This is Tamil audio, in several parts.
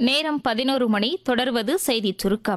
நேரம் பதினோரு மணி தொடர்வது செய்திச் சுருக்கம்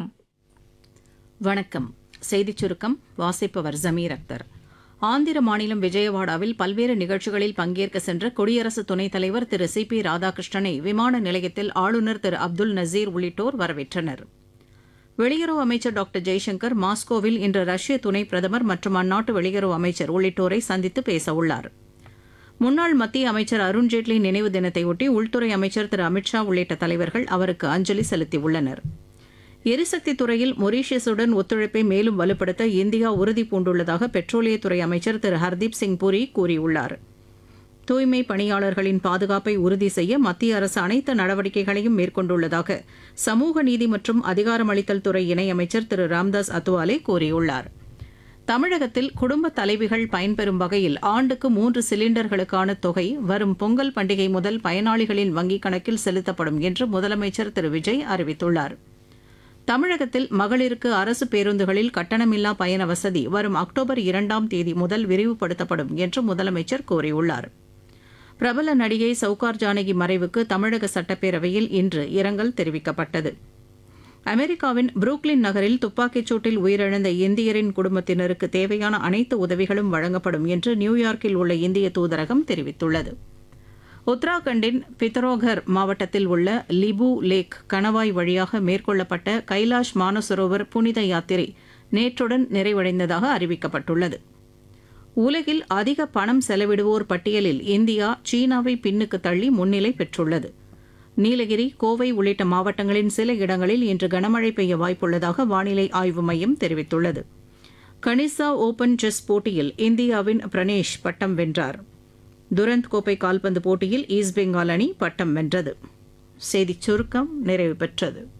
வணக்கம் செய்திச் சுருக்கம் வாசிப்பவர் ஜமீர் அக்தர் ஆந்திர மாநிலம் விஜயவாடாவில் பல்வேறு நிகழ்ச்சிகளில் பங்கேற்க சென்ற குடியரசு துணைத் தலைவர் திரு சி பி ராதாகிருஷ்ணனை விமான நிலையத்தில் ஆளுநர் திரு அப்துல் நசீர் உள்ளிட்டோர் வரவேற்றனர் வெளியுறவு அமைச்சர் டாக்டர் ஜெய்சங்கர் மாஸ்கோவில் இன்று ரஷ்ய துணை பிரதமர் மற்றும் அந்நாட்டு வெளியுறவு அமைச்சர் உள்ளிட்டோரை சந்தித்து பேசவுள்ளார் முன்னாள் மத்திய அமைச்சர் அருண்ஜேட்லி நினைவு தினத்தையொட்டி உள்துறை அமைச்சர் திரு அமித்ஷா உள்ளிட்ட தலைவர்கள் அவருக்கு அஞ்சலி செலுத்தியுள்ளனர் எரிசக்தி துறையில் மொரீஷியஸுடன் ஒத்துழைப்பை மேலும் வலுப்படுத்த இந்தியா உறுதி பூண்டுள்ளதாக பெட்ரோலியத்துறை அமைச்சர் திரு ஹர்தீப் சிங் புரி கூறியுள்ளார் தூய்மை பணியாளர்களின் பாதுகாப்பை உறுதி செய்ய மத்திய அரசு அனைத்து நடவடிக்கைகளையும் மேற்கொண்டுள்ளதாக சமூக நீதி மற்றும் அதிகாரமளித்தல் துறை இணையமைச்சர் திரு ராம்தாஸ் அத்வாலே கூறியுள்ளார் தமிழகத்தில் குடும்ப தலைவிகள் பயன்பெறும் வகையில் ஆண்டுக்கு மூன்று சிலிண்டர்களுக்கான தொகை வரும் பொங்கல் பண்டிகை முதல் பயனாளிகளின் வங்கிக் கணக்கில் செலுத்தப்படும் என்று முதலமைச்சர் திரு விஜய் அறிவித்துள்ளார் தமிழகத்தில் மகளிருக்கு அரசு பேருந்துகளில் கட்டணமில்லா பயண வசதி வரும் அக்டோபர் இரண்டாம் தேதி முதல் விரிவுபடுத்தப்படும் என்று முதலமைச்சர் கூறியுள்ளார் பிரபல நடிகை சவுகார் ஜானகி மறைவுக்கு தமிழக சட்டப்பேரவையில் இன்று இரங்கல் தெரிவிக்கப்பட்டது அமெரிக்காவின் புரூக்ளின் நகரில் துப்பாக்கிச் சூட்டில் உயிரிழந்த இந்தியரின் குடும்பத்தினருக்கு தேவையான அனைத்து உதவிகளும் வழங்கப்படும் என்று நியூயார்க்கில் உள்ள இந்திய தூதரகம் தெரிவித்துள்ளது உத்தராகண்டின் பித்தரோகர் மாவட்டத்தில் உள்ள லிபு லேக் கணவாய் வழியாக மேற்கொள்ளப்பட்ட கைலாஷ் மானசரோவர் புனித யாத்திரை நேற்றுடன் நிறைவடைந்ததாக அறிவிக்கப்பட்டுள்ளது உலகில் அதிக பணம் செலவிடுவோர் பட்டியலில் இந்தியா சீனாவை பின்னுக்கு தள்ளி முன்னிலை பெற்றுள்ளது நீலகிரி கோவை உள்ளிட்ட மாவட்டங்களின் சில இடங்களில் இன்று கனமழை பெய்ய வாய்ப்புள்ளதாக வானிலை ஆய்வு மையம் தெரிவித்துள்ளது கனிசா ஓபன் செஸ் போட்டியில் இந்தியாவின் பிரணேஷ் பட்டம் வென்றார் துரந்த் கோப்பை கால்பந்து போட்டியில் ஈஸ்ட் பெங்கால் அணி பட்டம் வென்றது செய்திச் சுருக்கம் நிறைவு பெற்றது